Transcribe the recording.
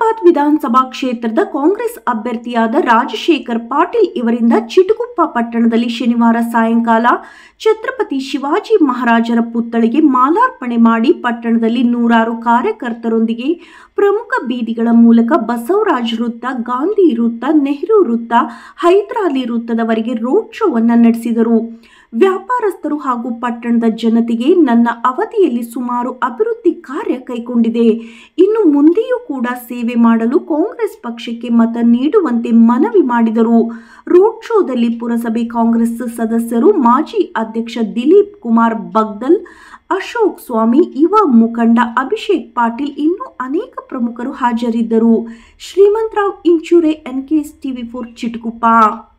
ಹುಮನಾಬಾದ್ ವಿಧಾನಸಭಾ ಕ್ಷೇತ್ರದ ಕಾಂಗ್ರೆಸ್ ಅಭ್ಯರ್ಥಿಯಾದ ರಾಜಶೇಖರ್ ಪಾಟೀಲ್ ಇವರಿಂದ ಚಿಟುಗುಪ್ಪ ಪಟ್ಟಣದಲ್ಲಿ ಶನಿವಾರ ಸಾಯಂಕಾಲ ಛತ್ರಪತಿ ಶಿವಾಜಿ ಮಹಾರಾಜರ ಪುತ್ಥಳಿಗೆ ಮಾಲಾರ್ಪಣೆ ಮಾಡಿ ಪಟ್ಟಣದಲ್ಲಿ ನೂರಾರು ಕಾರ್ಯಕರ್ತರೊಂದಿಗೆ ಪ್ರಮುಖ ಬೀದಿಗಳ ಮೂಲಕ ಬಸವರಾಜ್ ವೃತ್ತ ಗಾಂಧಿ ವೃತ್ತ ನೆಹರು ವೃತ್ತ ಹೈದರಾಲಿ ವೃತ್ತದವರೆಗೆ ರೋಡ್ ಶೋವನ್ನು ನಡೆಸಿದರು ವ್ಯಾಪಾರಸ್ಥರು ಹಾಗೂ ಪಟ್ಟಣದ ಜನತೆಗೆ ನನ್ನ ಅವಧಿಯಲ್ಲಿ ಸುಮಾರು ಅಭಿವೃದ್ಧಿ ಕಾರ್ಯ ಕೈಗೊಂಡಿದೆ ಇನ್ನು ಮುಂದೆಯೂ ಕೂಡ ಸೇವೆ ಮಾಡಲು ಕಾಂಗ್ರೆಸ್ ಪಕ್ಷಕ್ಕೆ ಮತ ನೀಡುವಂತೆ ಮನವಿ ಮಾಡಿದರು ರೋಡ್ ಶೋದಲ್ಲಿ ಪುರಸಭೆ ಕಾಂಗ್ರೆಸ್ ಸದಸ್ಯರು ಮಾಜಿ ಅಧ್ಯಕ್ಷ ದಿಲೀಪ್ ಕುಮಾರ್ ಬಗ್ದಲ್ ಅಶೋಕ್ ಸ್ವಾಮಿ ಯುವ ಮುಖಂಡ ಅಭಿಷೇಕ್ ಪಾಟೀಲ್ ಇನ್ನೂ ಅನೇಕ ಪ್ರಮುಖರು ಹಾಜರಿದ್ದರು Shrimantrao Inchure NKS TV for ಚಿಟುಕುಪ್ಪ